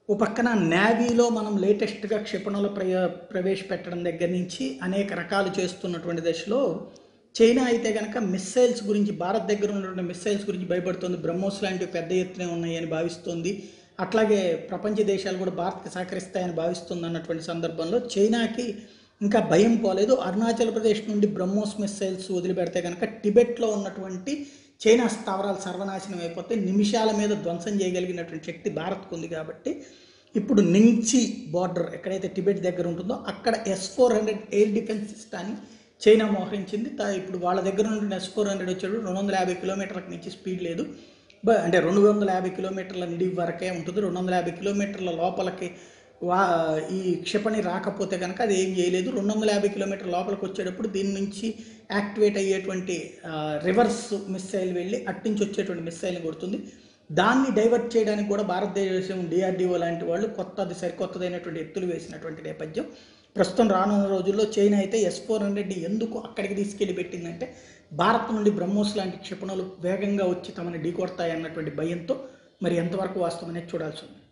ఓ పక్కన నేవీలో మనం లేటెస్ట్గా క్షిపణుల ప్రయ ప్రవేశపెట్టడం దగ్గర నుంచి అనేక రకాలు చేస్తున్నటువంటి దశలో చైనా అయితే కనుక మిస్సైల్స్ గురించి భారత్ దగ్గర ఉన్నటువంటి మిస్సైల్స్ గురించి భయపడుతుంది బ్రహ్మోస్ లాంటివి పెద్ద ఎత్తున ఉన్నాయని భావిస్తోంది అట్లాగే ప్రపంచ దేశాలు కూడా భారత్కి సహకరిస్తాయని భావిస్తుంది అన్నటువంటి సందర్భంలో చైనాకి ఇంకా భయం పోలేదు అరుణాచల్ ప్రదేశ్ నుండి బ్రహ్మోస్ మిస్సైల్స్ వదిలిపెడితే కనుక టిబెట్లో ఉన్నటువంటి చైనా స్థావరాలు సర్వనాశనం అయిపోతే నిమిషాల మీద ధ్వంసం చేయగలిగినటువంటి శక్తి భారత్కు ఉంది కాబట్టి ఇప్పుడు నింగ్చి బార్డర్ ఎక్కడైతే టిబెట్ దగ్గర ఉంటుందో అక్కడ S four hundred air defence సిస్టాన్ని చైనా మోహరించింది తా- ఇప్పుడు వాళ్ళ దగ్గర నుండి ఎస్ ఫోర్ హండ్రెడ్ వచ్చాడు రెండు వందల యాభై కిలోమీటర్లకు నుంచి స్పీడ్ లేదు బ- అంటే రెండు వందల యాభై కిలోమీటర్ల నిడివి వరకే ఉంటుంది రెండు వందల యాభై కిలోమీటర్ల లోపలికి వా ఈ క్షిపణి రాకపోతే కనుక అది ఏం చేయలేదు రెండు వందల యాభై కిలోమీటర్ల లోపలికి వచ్చేటప్పుడు దీని నుంచి యాక్టివేట్ అయ్యేటువంటి రివర్స్ మిస్సైల్ వెళ్ళి అట్నుంచి వచ్చేటువంటి మిస్సైల్ని కొడుతుంది దాన్ని డైవర్ట్ చేయడానికి కూడా భారతదేశం డిఆర్డిఓ లాంటి వాళ్ళు కొత్తది సరికొత్తదైనటువంటి ఎత్తులు వేసినటువంటి నేపథ్యం ప్రస్తుతం రానున్న రోజుల్లో చైనా అయితే ఎస్ ఫోర్ హండ్రెడ్ని ఎందుకు అక్కడికి తీసుకెళ్లి పెట్టిందంటే భారత్ నుండి బ్రహ్మోస్ లాంటి క్షిపణులు వేగంగా వచ్చి తమని ఢీకొడతాయి అన్నటువంటి భయంతో మరి ఎంతవరకు వాస్తవం అనేది చూడాల్సి ఉంది